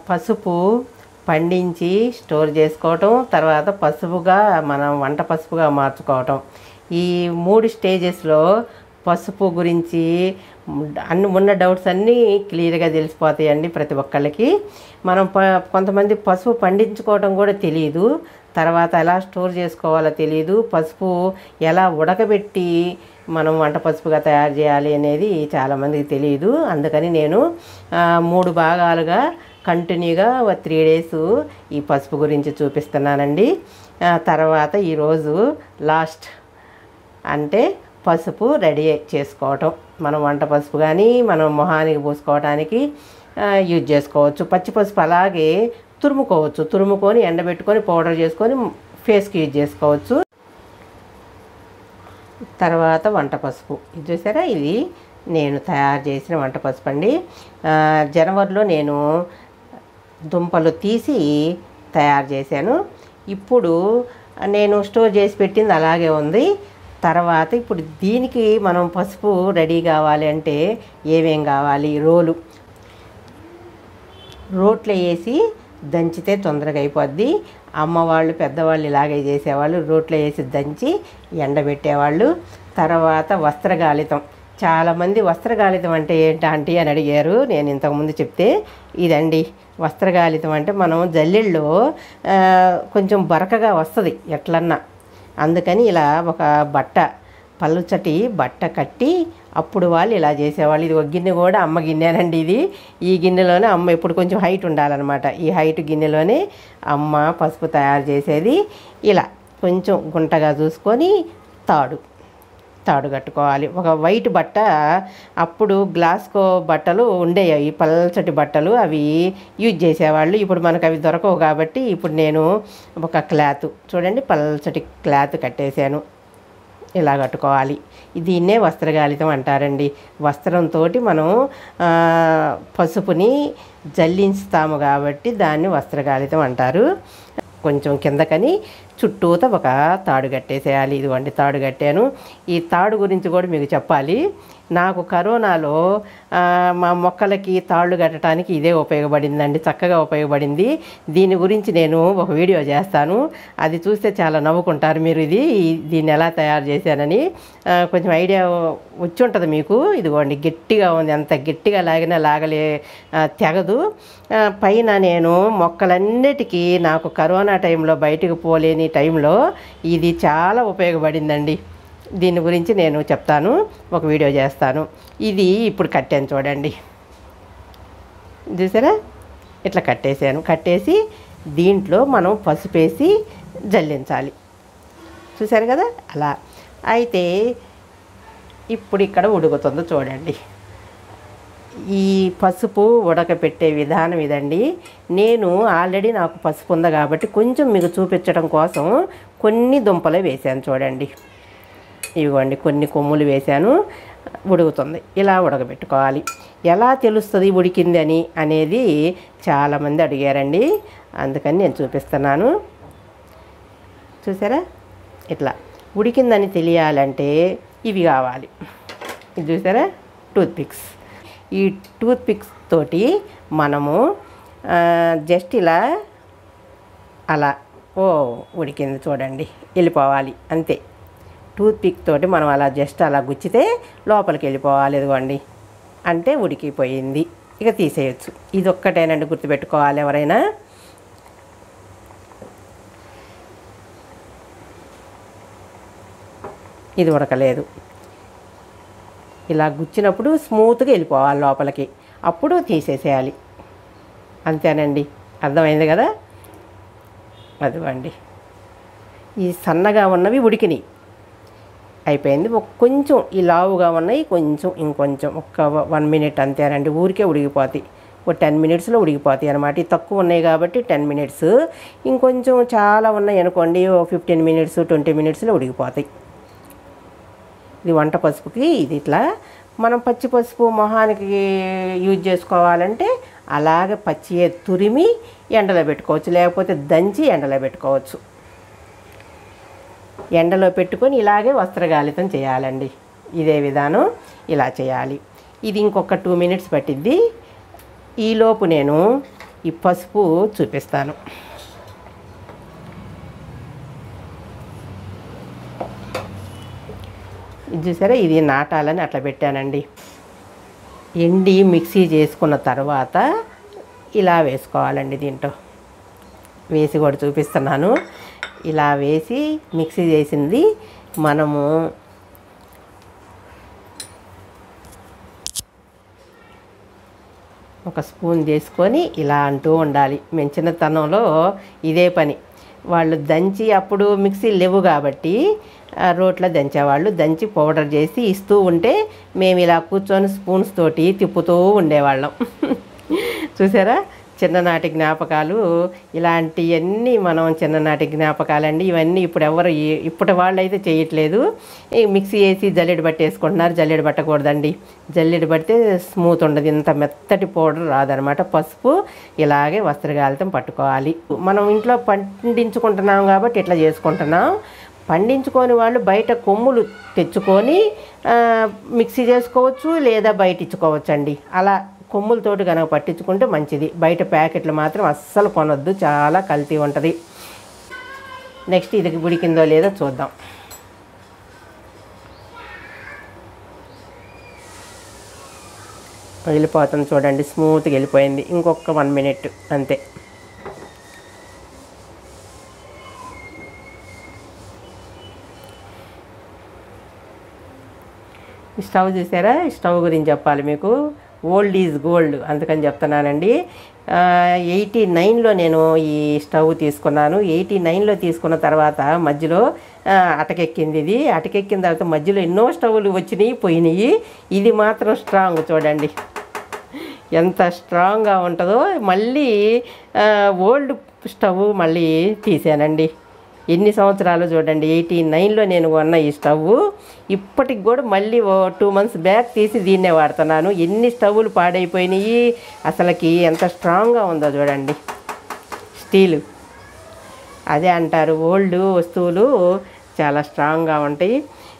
పసుపు పండించి స్టోర్ చేసుకోవటం తర్వాత పసుపుగా మనం వంట పసుపుగా మార్చుకోవటం ఈ మూడు స్టేజెస్లో పసుపు గురించి అన్ని ఉన్న డౌట్స్ అన్నీ క్లియర్గా తెలిసిపోతాయండి ప్రతి ఒక్కళ్ళకి మనం ప కొంతమంది పసుపు పండించుకోవడం కూడా తెలియదు తర్వాత ఎలా స్టోర్ చేసుకోవాలో తెలియదు పసుపు ఎలా ఉడకబెట్టి మనం వంట పసుపుగా తయారు చేయాలి అనేది చాలామందికి తెలియదు అందుకని నేను ఆ, మూడు భాగాలుగా కంటిన్యూగా త్రీ డేస్ ఈ పసుపు గురించి చూపిస్తున్నానండి ఆ, తర్వాత ఈరోజు లాస్ట్ అంటే పసుపు రెడీ చేసుకోవటం మనం వంట పసుపు కానీ మనం మొహానికి పూసుకోవడానికి ఆ, యూజ్ చేసుకోవచ్చు పచ్చి పసుపు అలాగే తురుముకోవచ్చు తురుముకొని ఎండబెట్టుకొని పౌడర్ చేసుకొని ఫేస్కి యూజ్ చేసుకోవచ్చు తర్వాత వంట పసుపు ఇది చూసారా ఇది నేను తయారు చేసిన వంట పసుపు అండి ఆ, జనవరిలో నేను దుంపలు తీసి తయారు చేశాను ఇప్పుడు నేను స్టోర్ చేసి పెట్టింది అలాగే ఉంది తర్వాత ఇప్పుడు దీనికి మనం పసుపు రెడీ కావాలి అంటే ఏమేం కావాలి రోలు రోట్లో వేసి దంచితే తొందరగా అయిపోద్ది అమ్మవాళ్ళు పెద్దవాళ్ళు ఇలాగే చేసేవాళ్ళు రోట్లో వేసి దంచి ఎండబెట్టేవాళ్ళు తర్వాత వస్త్రగాలితం చాలామంది వస్త్రగాలితం అంటే ఏంటి ఆంటీ అని అడిగారు నేను ఇంతకుముందు చెప్తే ఇదండి వస్త్రగాలితం అంటే మనం జల్లెల్లో ఆ, కొంచెం బరకగా వస్తుంది ఎట్లన్నా అందుకని ఇలా ఒక బట్ట పలుచటి బట్ట కట్టి అప్పుడు వాళ్ళు ఇలా చేసేవాళ్ళు ఇది ఒక గిన్నె కూడా అమ్మ గిన్నెనండి ఇది ఈ గిన్నెలోనే అమ్మ ఇప్పుడు కొంచెం హైట్ ఉండాలన్నమాట ఈ హైట్ గిన్నెలోనే అమ్మ పసుపు తయారు చేసేది ఇలా కొంచెం గుంటగా చూసుకొని తాడు తాడు కట్టుకోవాలి ఒక వైట్ బట్ట అప్పుడు గ్లాస్కో బట్టలు ఉండేవి ఈ పల్చటి బట్టలు అవి యూజ్ చేసేవాళ్ళు ఇప్పుడు మనకు అవి దొరకవు కాబట్టి ఇప్పుడు నేను ఒక క్లాత్ చూడండి పల్చటి క్లాత్ కట్టేశాను ఇలా కట్టుకోవాలి దీన్నే వస్త్రగాలితం అంటారండి వస్త్రంతో మనం ఆ, పసుపుని జల్లించుతాము కాబట్టి దాన్ని వస్త్రగాలితం అంటారు కొంచెం కిందకని చుట్టూత ఒక తాడు కట్టేసేయాలి ఇదిగోండి తాడు కట్టాను ఈ తాడు గురించి కూడా మీకు చెప్పాలి నాకు కరోనాలో ఆ, మా మొక్కలకి తాళ్ళు కట్టడానికి ఇదే ఉపయోగపడిందండి చక్కగా ఉపయోగపడింది దీని గురించి నేను ఒక వీడియో చేస్తాను అది చూస్తే చాలా నవ్వుకుంటారు మీరు ఇది ఈ- దీన్ని ఎలా తయారు చేశానని ఆ, కొంచెం ఐడియా వచ్చి ఉంటుంది మీకు ఇదిగోండి గట్టిగా ఉంది ఎంత గట్టిగా లాగినా లాగలే ఆ, తెగదు ఆ, పైన నేను మొక్కలన్నిటికీ నాకు కరోనా టైంలో బయటకు పోలేని టైంలో ఇది చాలా ఉపయోగపడిందండి దీని గురించి నేను చెప్తాను ఒక వీడియో చేస్తాను ఇది ఇప్పుడు కట్టాను చూడండి చూసారా ఇట్లా కట్టేసాను కట్టేసి దీంట్లో మనం పసుపేసి జల్లించాలి చూశారు కదా అలా అయితే ఇప్పుడు ఇక్కడ ఉడుకుతుందో చూడండి ఈ పసుపు ఉడకపెట్టే విధానం ఇదండి నేను ఆల్రెడీ నాకు పసుపు ఉంది కాబట్టి కొంచెం మీకు చూపించడం కోసం కొన్ని దుంపలు వేసాను చూడండి ఇవ్వండి కొన్ని కొమ్ములు వేశాను ఉడుకుతుంది ఇలా ఉడకబెట్టుకోవాలి ఎలా తెలుస్తుంది ఉడికింది అని అనేది చాలామంది అడిగారండి అందుకని నేను చూపిస్తున్నాను చూసారా ఇట్లా ఉడికిందని తెలియాలంటే ఇవి కావాలి ఇది చూసారా టూత్ పిక్స్ ఈ టూత్ పిక్స్ తోటి మనము ఆ, జస్ట్ ఇలా అలా ఓ ఉడికింది చూడండి వెళ్ళిపోవాలి అంతే టూత్ పిక్ తోటి మనం అలా జస్ట్ అలా గుచ్చితే లోపలికి వెళ్ళిపోవాలి ఇదిగోండి అంటే ఉడికిపోయింది ఇక తీసేయచ్చు ఇది ఒక్కటేనండి గుర్తుపెట్టుకోవాలి ఎవరైనా ఇది ఉడకలేదు ఇలా గుచ్చినప్పుడు స్మూత్గా వెళ్ళిపోవాలి లోపలికి అప్పుడు తీసేసేయాలి అంతేనండి అర్థమైంది కదా అదిగోండి ఈ సన్నగా ఉన్నవి ఉడికినాయి అయిపోయింది ఒక కొంచెం ఈ లావుగా ఉన్నాయి కొంచెం ఇంకొంచెం ఒక వన్ మినిట్ అంతేనండి ఊరికే ఉడికిపోతాయి ఒక టెన్ మినిట్స్లో ఉడికిపోతాయి అనమాట ఈ తక్కువ ఉన్నాయి కాబట్టి టెన్ మినిట్స్ ఇంకొంచెం చాలా ఉన్నాయి అనుకోండి ఓ ఫిఫ్టీన్ మినిట్స్ ట్వంటీ మినిట్స్లో ఉడికిపోతాయి ఇది వంట పసుపుకి ఇది ఇట్లా మనం పచ్చి పసుపు మొహానికి యూజ్ చేసుకోవాలంటే అలాగే పచ్చి తురిమి ఎండలో పెట్టుకోవచ్చు లేకపోతే దంచి ఎండలో పెట్టుకోవచ్చు ఎండలో పెట్టుకొని ఇలాగే వస్త్రగాలితం చేయాలండి ఇదే విధానం ఇలా చేయాలి ఇది ఇంకొక టూ మినిట్స్ పట్టిద్ది ఈలోపు నేను ఈ పసుపు చూపిస్తాను ఇది చూసారా ఇది నాటాలని అట్లా పెట్టానండి ఎండి మిక్సీ చేసుకున్న తర్వాత ఇలా వేసుకోవాలండి దీంట్లో వేసి కూడా చూపిస్తున్నాను ఇలా వేసి మిక్సీ చేసింది మనము ఒక స్పూన్ తీసుకొని ఇలా అంటూ ఉండాలి మేము చిన్నతనంలో ఇదే పని వాళ్ళు దంచి అప్పుడు మిక్సీ లేవు కాబట్టి ఆ, రోట్లో దంచేవాళ్ళు దంచి పౌడర్ చేసి ఇస్తూ ఉంటే మేము ఇలా కూర్చొని స్పూన్స్ తోటి తిప్పుతూ ఉండేవాళ్ళం చూసారా చిన్ననాటి జ్ఞాపకాలు ఇలాంటివన్నీ మనం చిన్ననాటి జ్ఞాపకాలండి ఇవన్నీ ఇప్పుడు ఎవరు ఈ- ఇప్పటి వాళ్ళు అయితే చేయట్లేదు ఈ మిక్సీ వేసి జల్లెడ పట్టేసుకుంటున్నారు జల్లెడ పట్టకూడదండి జల్లెడ పడితే స్మూత్ ఉండదు ఇంత మెత్తటి పౌడర్ రాదనమాట పసుపు ఇలాగే వస్త్రగాలితం పట్టుకోవాలి మనం ఇంట్లో పండించుకుంటున్నాం కాబట్టి ఇట్లా చేసుకుంటున్నాం పండించుకొని వాళ్ళు బయట కొమ్ములు తెచ్చుకొని ఆ, మిక్సీ చేసుకోవచ్చు లేదా బయట ఇచ్చుకోవచ్చు అండి అలా కొమ్ములతోటి కనుక పట్టించుకుంటే మంచిది బయట ప్యాకెట్లు మాత్రం అస్సలు కొనొద్దు చాలా కల్తీ ఉంటుంది నెక్స్ట్ ఇది ఉడికిందో లేదో చూద్దాం వెళ్ళిపోతుంది చూడండి స్మూత్గా వెళ్ళిపోయింది ఇంకొక వన్ మినిట్ అంతే ఈ స్టవ్ చూసారా ఈ స్టవ్ గురించి చెప్పాలి మీకు ఓల్డ్ ఈజ్ గోల్డ్ అందుకని చెప్తున్నానండి ఎయిటీ నైన్లో నేను ఈ స్టవ్ తీసుకున్నాను ఎయిటీ నైన్లో తీసుకున్న తర్వాత మధ్యలో ఆ, అటకెక్కింది ఇది అటకెక్కిన తర్వాత మధ్యలో ఎన్నో స్టవ్లు వచ్చినాయి పోయినాయి ఇది మాత్రం స్ట్రాంగ్ చూడండి ఎంత స్ట్రాంగ్గా ఉంటుందో మళ్ళీ ఆ, ఓల్డ్ స్టవ్ మళ్ళీ తీసానండి ఎన్ని సంవత్సరాలు చూడండి ఎయిటీ నైన్లో నేను కొన్న ఈ స్టవ్ ఇప్పటికి కూడా మళ్ళీ ఓ టూ మంత్స్ బ్యాక్ తీసి దీన్నే వాడుతున్నాను ఎన్ని స్టవ్లు పాడైపోయినాయి అసలుకి ఎంత స్ట్రాంగ్గా ఉందో చూడండి స్టీలు అదే అంటారు ఓల్డ్ వస్తువులు చాలా స్ట్రాంగ్గా ఉంటాయి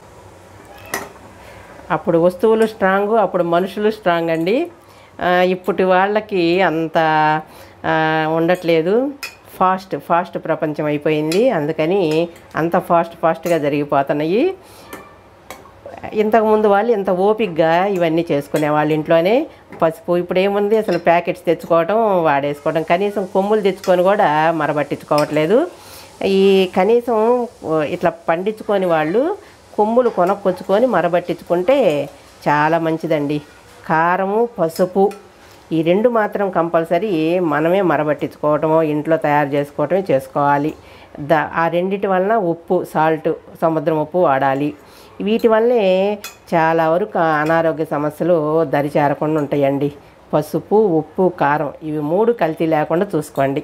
అప్పుడు వస్తువులు స్ట్రాంగ్ అప్పుడు మనుషులు స్ట్రాంగ్ అండి ఆ, ఇప్పటి వాళ్ళకి అంత ఆ, ఉండట్లేదు ఫాస్ట్ ఫాస్ట్ ప్రపంచం అయిపోయింది అందుకని అంత ఫాస్ట్ ఫాస్ట్గా జరిగిపోతున్నాయి ఇంతకుముందు వాళ్ళు ఇంత ఓపిక్గా ఇవన్నీ చేసుకునే వాళ్ళ ఇంట్లోనే పసుపు ఇప్పుడు ఏముంది అసలు ప్యాకెట్స్ తెచ్చుకోవడం వాడేసుకోవడం కనీసం కొమ్ములు తెచ్చుకొని కూడా మరబట్టించుకోవట్లేదు ఈ కనీసం ఓ, ఇట్లా పండించుకొని వాళ్ళు కొమ్ములు కొనుక్కొచ్చుకొని మరబట్టించుకుంటే చాలా మంచిదండి కారము పసుపు ఈ రెండు మాత్రం కంపల్సరీ మనమే మరబట్టించుకోవటమో ఇంట్లో తయారు చేసుకోవటమే చేసుకోవాలి ద ఆ రెండిటి వలన ఉప్పు సాల్ట్ సముద్రం ఉప్పు వాడాలి వీటి వల్లే చాలా వరకు అనారోగ్య సమస్యలు దరిచేరకుండా ఉంటాయండి పసుపు ఉప్పు కారం ఇవి మూడు కల్తీ లేకుండా చూసుకోండి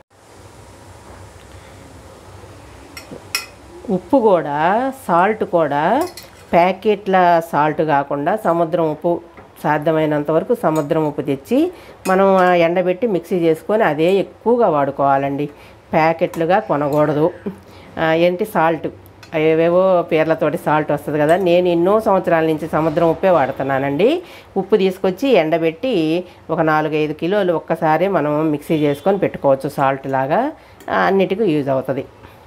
ఉప్పు కూడా సాల్ట్ కూడా ప్యాకెట్ల సాల్ట్ కాకుండా సముద్రం ఉప్పు సాధ్యమైనంత వరకు సముద్రం ఉప్పు తెచ్చి మనం ఆ ఎండబెట్టి మిక్సీ చేసుకొని అదే ఎక్కువగా వాడుకోవాలండి ప్యాకెట్లుగా కొనకూడదు ఆ, ఏంటి సాల్ట్ ఏవేవో పేర్లతోటి సాల్ట్ వస్తుంది కదా నేను ఎన్నో సంవత్సరాల నుంచి సముద్రం ఉప్పే వాడుతున్నానండి ఉప్పు తీసుకొచ్చి ఎండబెట్టి ఒక నాలుగైదు కిలోలు ఒక్కసారి మనం మిక్సీ చేసుకొని పెట్టుకోవచ్చు సాల్ట్ లాగా ఆ, అన్నిటికీ యూజ్ అవుతుంది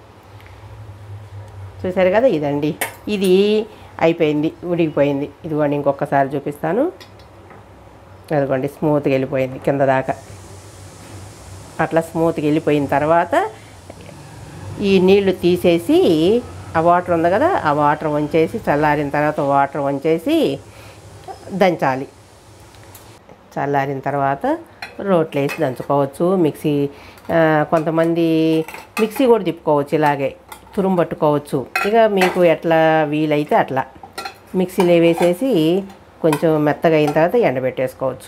చూసారు కదా ఇదండి ఇది అయిపోయింది ఉడికిపోయింది ఇదిగోండి ఇంకొకసారి చూపిస్తాను అదిగోండి స్మూత్గా వెళ్ళిపోయింది కింద దాకా అట్లా స్మూత్గా వెళ్ళిపోయిన తర్వాత ఈ నీళ్లు తీసేసి ఆ వాటర్ ఉంది కదా ఆ వాటర్ వంచేసి చల్లారిన తర్వాత వాటర్ వంచేసి దంచాలి చల్లారిన తర్వాత రోట్లో వేసి దంచుకోవచ్చు మిక్సీ ఆ, కొంతమంది మిక్సీ కూడా తిప్పుకోవచ్చు ఇలాగే తురుము పట్టుకోవచ్చు ఇక మీకు ఎట్లా వీలైతే అట్లా మిక్సీలో వేసేసి కొంచెం మెత్తగా అయిన తర్వాత ఎండబెట్టేసుకోవచ్చు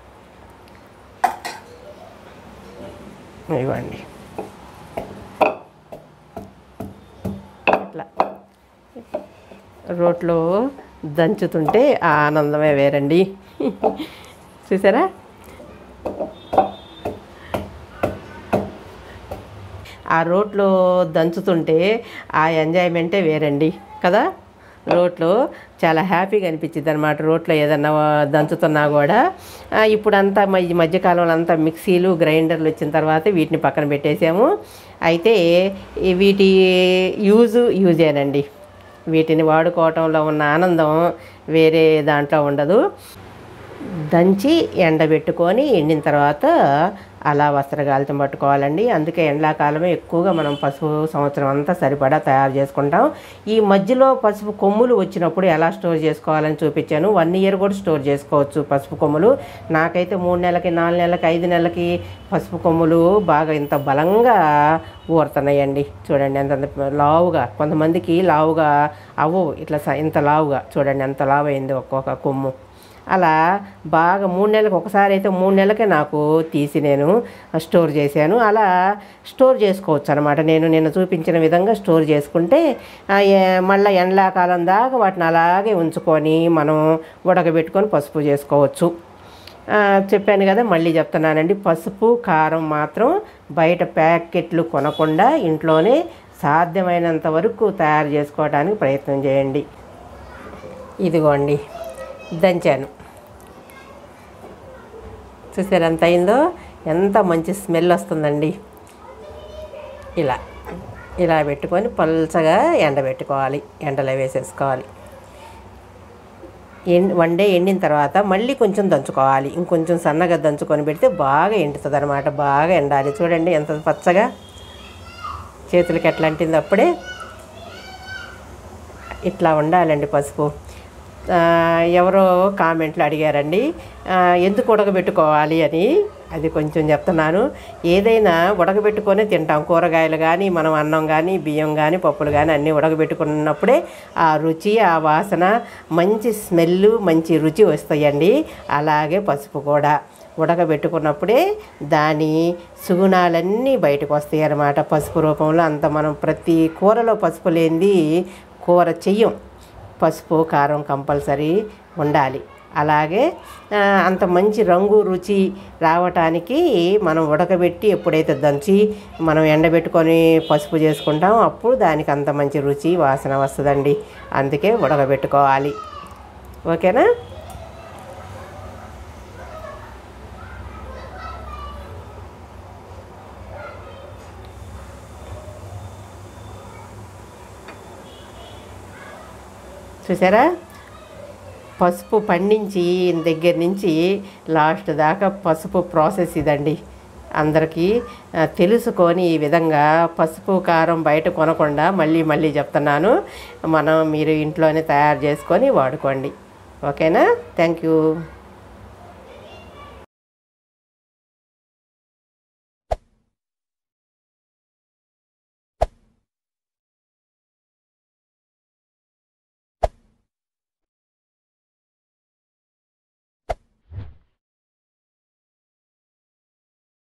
ఇవ్వండి అట్లా రోట్లో దంచుతుంటే ఆ ఆనందమే వేరండి చూసారా ఆ రోట్లో దంచుతుంటే ఆ ఎంజాయ్మెంటే వేరండి కదా రోట్లో చాలా హ్యాపీగా అనిపించింది అనమాట రోట్లో ఏదన్నా దంచుతున్నా కూడా ఆ, ఇప్పుడంతా మ- ఈ మధ్యకాలంలో అంతా మిక్సీలు గ్రైండర్లు వచ్చిన తర్వాత వీటిని పక్కన పెట్టేసాము అయితే ఈ వీటి యూజు యూజేనండి వీటిని వాడుకోవటంలో ఉన్న ఆనందం వేరే దాంట్లో ఉండదు దంచి ఎండబెట్టుకొని ఎండిన తర్వాత అలా వస్త్రగాలితం పట్టుకోవాలండి అందుకే ఎండాకాలమే ఎక్కువగా మనం పసుపు సంవత్సరం అంతా సరిపడా తయారు చేసుకుంటాం ఈ మధ్యలో పసుపు కొమ్ములు వచ్చినప్పుడు ఎలా స్టోర్ చేసుకోవాలని చూపించాను వన్ ఇయర్ కూడా స్టోర్ చేసుకోవచ్చు పసుపు కొమ్ములు నాకైతే మూడు నెలలకి నాలుగు నెలలకి ఐదు నెలలకి పసుపు కొమ్ములు బాగా ఇంత బలంగా ఊరుతున్నాయండి చూడండి ఎంత లావుగా కొంతమందికి లావుగా అవ్వవు ఇట్లా స- ఇంత లావుగా చూడండి ఎంత లావు అయింది ఒక్కొక్క కొమ్ము అలా బాగా మూడు నెలలకు ఒకసారి అయితే మూడు నెలలకే నాకు తీసి నేను స్టోర్ చేశాను అలా స్టోర్ చేసుకోవచ్చు అనమాట నేను నేను చూపించిన విధంగా స్టోర్ చేసుకుంటే ఆ, ఏ- మళ్ళీ ఎండాకాలం దాకా వాటిని అలాగే ఉంచుకొని మనం ఉడకబెట్టుకొని పసుపు చేసుకోవచ్చు ఆ, చెప్పాను కదా మళ్ళీ చెప్తున్నానండి పసుపు కారం మాత్రం బయట ప్యాకెట్లు కొనకుండా ఇంట్లోనే సాధ్యమైనంత వరకు తయారు చేసుకోవడానికి ప్రయత్నం చేయండి ఇదిగోండి దంచాను చూసారు ఎంత అయిందో ఎంత మంచి స్మెల్ వస్తుందండి ఇలా ఇలా పెట్టుకొని పల్చగా ఎండబెట్టుకోవాలి ఎండలో వేసేసుకోవాలి ఎండ్ వన్ డే ఎండిన తర్వాత మళ్ళీ కొంచెం దంచుకోవాలి ఇంకొంచెం సన్నగా దంచుకొని పెడితే బాగా ఎండుతుంది అనమాట బాగా ఎండాలి చూడండి ఎంత పచ్చగా చేతులకి ఎట్లా అంటింది అప్పుడే ఇట్లా ఉండాలండి పసుపు ఆ, ఎవరో కామెంట్లు అడిగారండి ఆ, ఎందుకు ఉడకబెట్టుకోవాలి అని అది కొంచెం చెప్తున్నాను ఏదైనా ఉడకబెట్టుకొని తింటాం కూరగాయలు కానీ మనం అన్నం కానీ బియ్యం కానీ పప్పులు కానీ అన్నీ ఉడకబెట్టుకున్నప్పుడే ఆ రుచి ఆ వాసన మంచి స్మెల్ మంచి రుచి వస్తాయండి అలాగే పసుపు కూడా ఉడకబెట్టుకున్నప్పుడే దాని సుగుణాలన్నీ బయటకు వస్తాయి అన్నమాట పసుపు రూపంలో అంత మనం ప్రతి కూరలో పసుపు లేనిది కూర చెయ్యం పసుపు కారం కంపల్సరీ ఉండాలి అలాగే ఆ, అంత మంచి రంగు రుచి రావటానికి మనం ఉడకబెట్టి ఎప్పుడైతే దంచి మనం ఎండబెట్టుకొని పసుపు చేసుకుంటాం అప్పుడు దానికి అంత మంచి రుచి వాసన వస్తుందండి అందుకే ఉడకబెట్టుకోవాలి ఓకేనా చూసారా పసుపు పండించి దగ్గర నుంచి లాస్ట్ దాకా పసుపు ప్రాసెస్ ఇదండి అందరికీ ఆ, తెలుసుకొని ఈ విధంగా పసుపు కారం బయట కొనకుండా మళ్ళీ మళ్ళీ చెప్తున్నాను మనం మీరు ఇంట్లోనే తయారు చేసుకొని వాడుకోండి ఓకేనా థ్యాంక్ యూ